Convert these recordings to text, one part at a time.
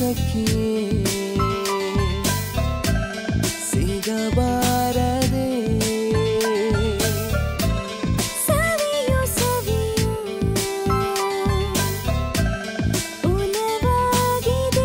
ಸಖಿಯೇ ಸಿಗಬಾರದೆ ಸವಿಯು ಸವಿಯು ಉಲವಾಗಿದೆ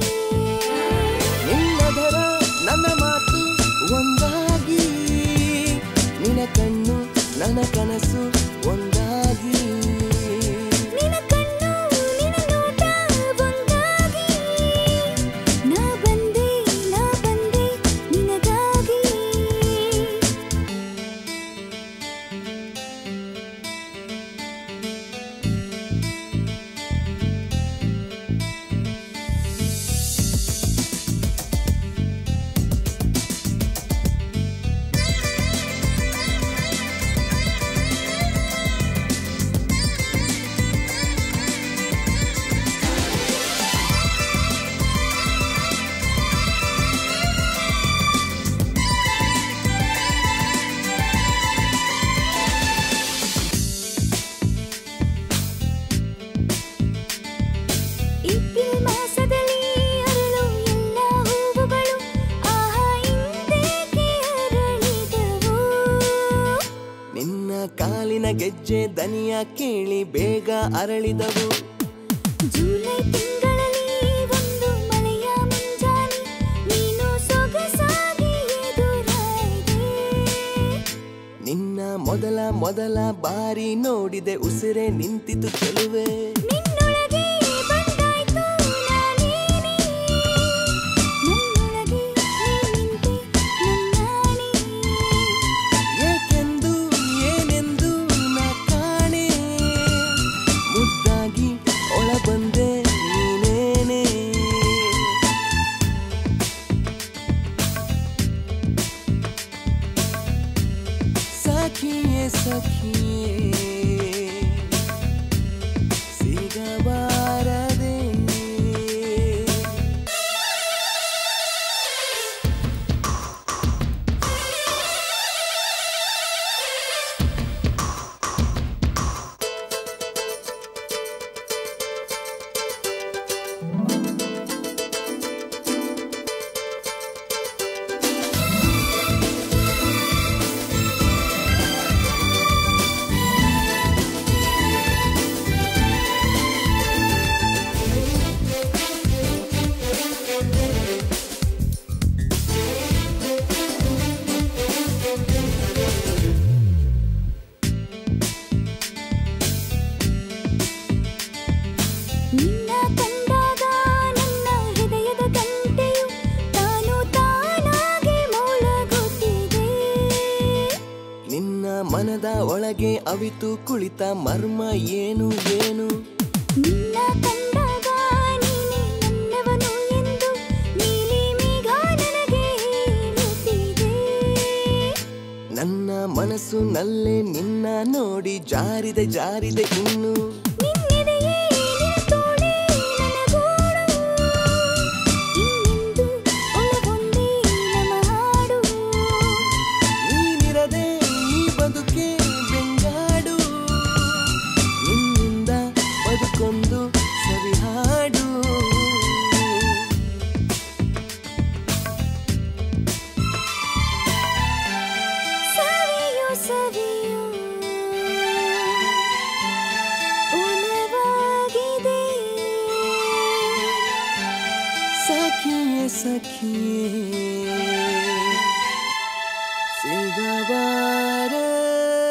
ನಿನ್ನದರ ನನ್ನ ಮಾತು ಒಂದಾಗಿ ನಿನ್ನ ಕಣ್ಣು ನನ್ನ ಕನಸು ಒಂದಾಗಿ ನಿನ್ನ ಕಣ್ಣು ನಿನ್ನ ನೋಟ ಒಂದಾಗಿ ನಾ ಬಂದೆ ನಾ ಬಂದೆ ನಿನಗಾಗಿ ಏಪ್ರಿಲ್ ಮಾಸದಲ್ಲಿ ಅರಳು ಎಲ್ಲ ಹೂವುಗಳು ಆಹಾ ಇಂದೇಕೆ ಅರಳಿದವು ನಿನ್ನ ಕಾಲಿನ ಗೆಜ್ಜೆ ದನಿಯ ಕೇಳಿ ಬೇಗ ಅರಳಿದವು ಜುಲೈ ತಿಂಗಳಲ್ಲಿ ಒಂದು ಮಳೆಯ ಮುಂಜಾನೆ ನೀನು ಸೊಗಸಾಗಿ ಎದುರಾದೆ ನಿನ್ನ ಮೊದಲ ಮೊದಲ ಬಾರಿ ನೋಡಿದೆ ಉಸಿರೇ ನಿಂತಿತು ಚೆಲುವೆ ನಿನ್ನೊಳಗೆ ಬಂದಾಯ್ತು ನಾನೇನೆ ನನ್ನೊಳಗೆ ನೀ ನಿಂತೆ ನನ್ನಾಣೆ ಏಕೆಂದು ಏನೆಂದು ನಾ ಕಾಣೆ ಮುದ್ದಾಗಿ ಒಳ ಬಂದೆ ನೀನೇನೆ ಸಖಿಯೇ ಸಖಿಯೇ ಸಿಗಬಾರದೆ ನಿನ್ನ ಕಂಡಾಗ ನನ್ನ ಹೃದಯದ ಗಂಟೆಯು ತಾನು ತಾನಾಗೆ ಮೊಳಗುತ್ತಿದೆ ನಿನ್ನ ಮನದ ಒಳಗೆ ಅವಿತು ಕುಳಿತ ಮರ್ಮ ಏನು ಏನು ನಿನ್ನ ಕಂಡಾಗ ನೀನೇ ನನ್ನವನು ಎಂದು ನೀಲಿ ಮೇಘ ನನಗೆ ಹೇಳುತ್ತಿದೆ ನನ್ನ ಮನಸ್ಸು ನಲ್ಲೇ ನಿನ್ನ ನೋಡಿ ಜಾರಿದೆ ಜಾರಿದೆ ಇನ್ನು ನಿನ್ನೆದೆಯೇ ನಿನ್ನ ತೋಳೇ ನನಗೋಡು ಇನ್ನೆಂದು ಒಳಗೊಂದೇ ನಮ್ಮ ಹಾಡು ನೀನಿರದೆ ಈ ಬದುಕೆ ಬೆಂಗಾಡು ನಿನ್ನಿಂದ ಬದುಕೊಂದು ಸವಿಹಾಡು ಸವಿಯು ಸವಿಯು ಉಲವಾಗಿದೆ ಸಖಿಯೇ ಸಖಿಯೇ ಸಿಗಬಾರದೆ